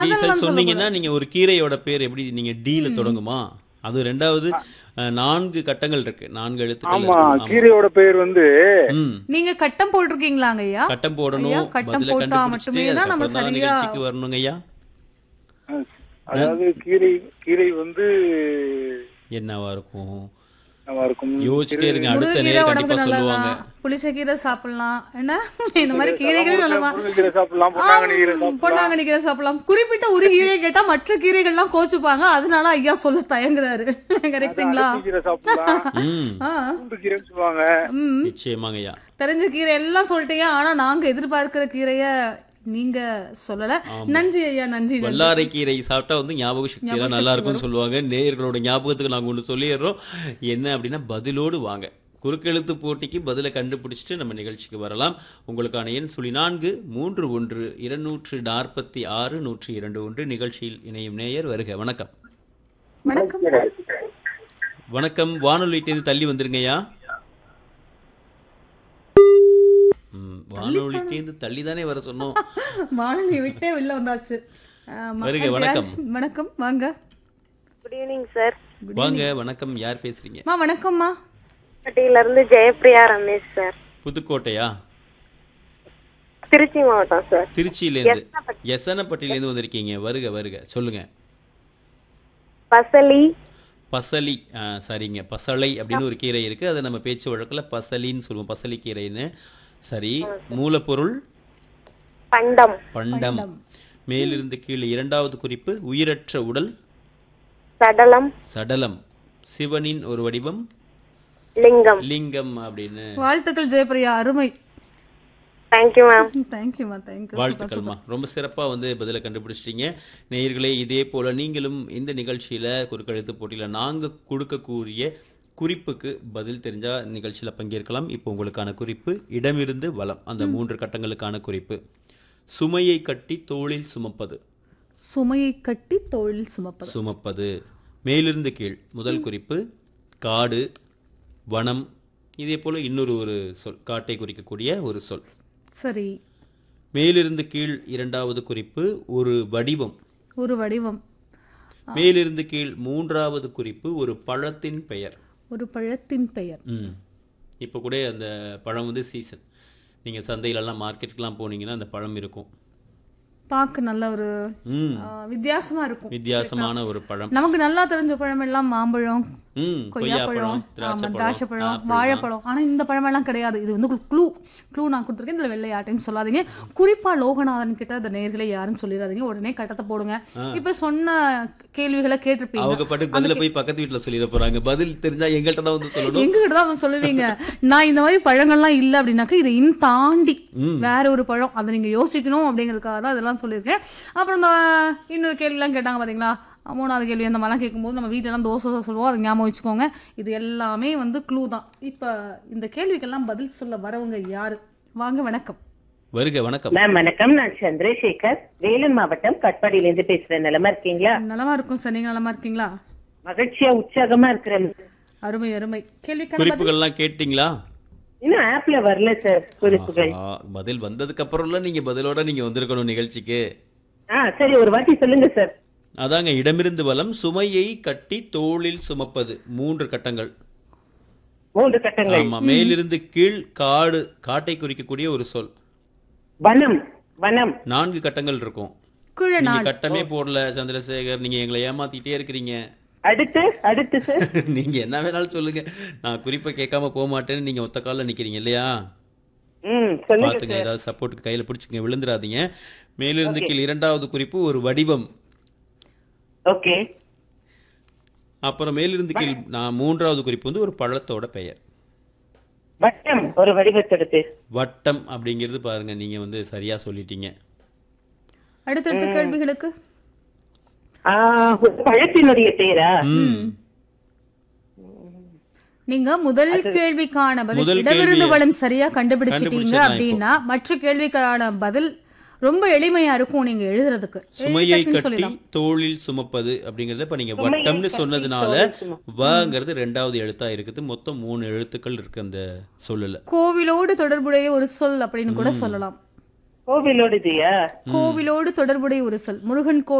Diesel சொன்னீங்கன்னா நீங்க ஒரு கீரையோட பேர் எப்படி நீங்க டீல தொடங்குமா அது ரெண்டாவது அஹ், நான்கு கட்டங்கள் இருக்கு நான்கு எழுத்துக்கள் ஆமா இருக்கு. ஆமா. கீரையோட பேர் வந்து ம் நீங்க கட்டம் போட்டிருக்கீங்களாங்க ஐயா கட்டம் ஐயா, போடணும் கட்டம் பதில போட்டா கண்டுபிடிச்சிட்டு மட்டுமே தான் நம்ம அதுக்கப்புறம் தான் சரியா- நிகழ்ச்சிக்கு வரணுங்க ஐயா அதாவது கீரை கீரை வந்து என்னவா இருக்கும் நல்லா இருக்கும் யோசிச்சுட்டே இருங்க அடுத்த முருங்கீரை நேரம் உடம்புக்கு கண்டிப்பா சொல்லுவாங்க நல்லதான் புளிச்சக்கீரை சாப்பிடலாம் என்ன இந்த மாதிரி கீரைகள் நல்லதா முருங்கைக்கீரை சாப்பிடலாம் பொன்னாங்கண்ணி கீரை சாப்பிடலாம் பொன்னாங்கண்ணி கீரை சாப்பிடலாம் குறிப்பிட்ட ஒரு கீரை கேட்டா மற்ற கீரைகள்லாம் கோச்சுப்பாங்க அதனால ஐயா சொல்ல தயங்குறாரு கரெக்ட்டுங்களா அகத்தி கீரை சாப்பிடலாம் ம் ஆ பூண்டு கீரைன்னு சொல்லுவாங்க ம் நிச்சயமாங்க ஐயா தெரிஞ்ச கீரை எல்லாம் சொல்லிட்டீங்க ஆனா நாங்க எதிர்பார்க்கிற கீரைய நீங்க சொல்லல நன்றி ஐயா நன்றி நன்றி. வல்லாரைக்கீரை சாப்பிட்டா வந்து ஞாபக சக்தி எல்லாம் நல்லா இருக்கும்னு சொல்லுவாங்க நேயர்களோட ஞாபகத்துக்கு நாங்க ஒன்று சொல்லிடுறோம் என்ன அப்படின்னா பதிலோடு வாங்க குறுக்கெழுத்து போட்டிக்கு பதிலை கண்டுபிடிச்சிட்டு நம்ம நிகழ்ச்சிக்கு வரலாம் உங்களுக்கான எண் சுழி நான்கு மூன்று ஒன்று இருநூற்று நாற்பத்தி ஆறு நூற்றி இரண்டு ஒன்று நிகழ்ச்சியில் இணையும் நேயர் வருக வணக்கம் வணக்கம் வணக்கம் வானொலிட்டேந்து தள்ளி வந்துருங்கய்யா ம், வானொலிட்டேந்து தள்ளி தானே வர சொன்னோம் வானொலி விட்டே வெளில வந்தாச்சு ஆ, மக்கள் வருக, யார்? வணக்கம். வணக்கம் வாங்க குட் ஈவினிங் சார் வாங்க வணக்கம் யார் பேசுறீங்க மா வணக்கம்மா பட்டியில இருந்து ஜெயப்பிரியா ரமேஷ் சார் புதுக்கோட்டையா திருச்சி மாவட்டம் சார் திருச்சியிலேருந்து எசனப்பட்டியிலேருந்து வந்திருக்கீங்க வருக வருக சொல்லுங்க பசலி பசலி ஆ, சரிங்க பசலை அப்படின்னு ஒரு கீரை இருக்கு அதை நம்ம பேச்சு வழக்கில் பசலின்னு சொல்லுவோம் பசலி கீரைன்னு சரி மூலப்பொருள் பண்டம் பண்டம் மேலிருந்து கீழ் இரண்டாவது குறிப்பு உயிரற்ற உடல் சடலம் சடலம் சிவனின் ஒரு வடிவம் லிங்கம் லிங்கம் அப்படின்னு வாழ்த்துக்கள் ஜெயபிரியா அருமை தேங்க்யூ மேம் தேங்க்யூமா தேங்க்யூ வாழ்த்துக்கள்மா ரொம்ப சிறப்பா வந்து பதிலை கண்டுபிடிச்சிட்டீங்க நேயர்களே இதே போல நீங்களும் இந்த நிகழ்ச்சியில குறுக்கெழுத்து போட்டியில நாங்க கொடுக்கக்கூடிய குறிப்புக்கு பதில் தெரிஞ்சா நிகழ்ச்சியில பங்கேற்கலாம் இப்போ உங்களுக்கான குறிப்பு இடமிருந்து வலம் அந்த மூன்று கட்டங்களுக்கான குறிப்பு சுமையை கட்டி தோளில் சுமப்பது சுமையை கட்டி தொழில் சுமப்பது சுமப்பது மேலிருந்து கீழ் முதல் குறிப்பு காடு வனம் இதே போல இன்னொரு ஒரு சொல் காட்டை குறிக்கக்கூடிய ஒரு சொல் சரி மேலிருந்து கீழ் இரண்டாவது குறிப்பு ஒரு வடிவம் ஒரு வடிவம் மேலிருந்து கீழ் மூன்றாவது குறிப்பு ஒரு பழத்தின் பெயர் ஒரு பழத்தின் பெயர் ம் இப்போ கூட அந்த பழம் வந்து சீசன் நீங்கள் சந்தையிலலாம் மார்க்கெட்டுக்கெலாம் போனீங்கன்னா அந்த பழம் இருக்கும் பார்க்க நல்ல ஒரு ம் ஆ, வித்தியாசமா இருக்கும் வித்தியாசமான ஒரு பழம் நமக்கு நல்லா தெரிஞ்ச பழம் எல்லாம் மாம்பழம் ம் கொய்யாப்பழம் கொய்யாப்பழம் ஆமா திராட்சை திராட்சை பழம் பழம் வாழைப்பழம் ஆனா இந்த பழமெல்லாம் கிடையாது இது வந்து க்ளூ க்ளூ நான் கொடுத்துருக்கேன் இதுல வெள்ளை யாட்டையும் சொல்லாதீங்க குறிப்பா லோகநாதன் கிட்ட இந்த நேர்களை யாரும் சொல்லிடாதீங்க உடனே கட்டத்தை போடுங்க இப்ப சொன்ன கேள்விகளை கேட்டிருப்பீங்க அவங்க பாட்டுக்கு பதில போய் பக்கத்து வீட்டில் சொல்லிட போறாங்க பதில் தெரிஞ்சா எங்கள்கிட்ட தான் வந்து சொல்லணும் எங்ககிட்ட தான் வந்து சொல்லுவீங்க நான் இந்த மாதிரி பழங்கள்லாம் இல்லை அப்படின்னாக்கா இதை இன்னும் தாண்டி வேற ஒரு பழம் அதை நீங்க யோசிக்கணும் அப்படிங்கிறதுக்காக தான் இதெல்லாம் சொல்லியிருக்கேன் அப்புறம் இந்த இன்னொரு கேள்விலாம் கேட்டாங்க பாத்தீங்களா மூணாவது கேள்வி அந்த மாதிரிலாம் கேட்கும்போது நம்ம வீட்டிலலாம் தோசை சொல்லுவோம் அதை ஞாபகம் வச்சுக்கோங்க இது எல்லாமே வந்து க்ளூ தான் இப்போ இந்த கேள்விக்கெல்லாம் பதில் சொல்ல வரவங்க யாரு வாங்க வணக்கம் வருக வணக்கம் மேம் வணக்கம் நான் சந்திரசேகர் வேலூர் மாவட்டம் கட்பாடியில இருந்து பேசுறேன் நலமா இருக்கீங்களா நலமா இருக்கும் சார் நீங்க நலமா இருக்கீங்களா மகிழ்ச்சியா உற்சாகமா இருக்கிறேன் அருமை அருமை கேள்விக்கான பதில் குறிப்புகள்லாம் கேட்டிங்களா இன்னும் ஆப்ல வரல சார் குறிப்புகள் ஆ, பதில் வந்ததுக்கு அப்புறம்ல நீங்க பதிலோட நீங்க வந்திருக்கணும் நிகழ்ச்சிக்கு ஆ சரி ஒரு வாட்டி சொல்லுங்க சார் அதாங்க இடமிருந்து வலம் சுமையை கட்டி தோளில் சுமப்பது மூன்று கட்டங்கள் மூன்று கட்டங்கள் ஆமா மேலிருந்து கீழ் காடு காட்டை குறிக்கக்கூடிய ஒரு சொல் வனம் வனம் நான்கு கட்டங்கள் இருக்கும் கீழே நீங்க நாள் கட்டமே போடல சந்திரசேகர் நீங்க எங்களை ஏமாத்திட்டே இருக்கிறீங்க அடுத்து அடுத்து சார் நீங்க என்ன வேணாலும் சொல்லுங்க நான் குறிப்பை கேட்காம போக மாட்டேன்னு நீங்க ஒத்த கால்ல நிக்கிறீங்க இல்லையா ம் சொல்லுங்க பாத்துங்க ஏதாவது சப்போர்ட்டுக்கு கையில பிடிச்சுங்க விழுந்துடாதீங்க மேலிருந்து கீழ் இரண்டாவது குறிப்பு ஒரு வடிவம் ஓகே அப்புறம் மேலிருந்து கீழ் நான் மூன்றாவது குறிப்பு வந்து ஒரு பழத்தோட பெயர் வட்டம் ஒரு வடிவத்தெடுத்து வட்டம் அப்படிங்கிறது பாருங்க நீங்க வந்து சரியா சொல்லிட்டீங்க அடுத்தடுத்த கேள்விகளுக்கு ஆ, ஒரு பழத்தினுடைய பெயரா நீங்க முதல் கேள்விக்கான பதில் முதல் இடமிருந்து கேள்வியை வளம் சரியா கண்டுபிடிச்சிட்டீங்க கண்டுபிடிச்சிடலாம் அப்படின்னா மற்ற கேள்விக்கான பதில் ரொம்ப எளிமையா இருக்கும் நீங்க எழுதுறதுக்கு சுமையை டக்குன்னு கட்டி சொல்லிடலாம். தோளில் சுமப்பது அப்படிங்கறத இப்ப நீங்க சுமையை வட்டம்னு கட்டி சொன்னதுனால தோளில் சுமப்பது. வங்கிறது ரெண்டாவது எழுத்தா இருக்குது மொத்தம் மூணு எழுத்துக்கள் இருக்கு அந்த சொல்லல கோவிலோடு தொடர்புடைய ஒரு சொல் அப்படின்னு கூட சொல்லலாம் கோவிலோடுதியா கோவிலோடு தொடர்புடைய ஒரு சொல் முருகன்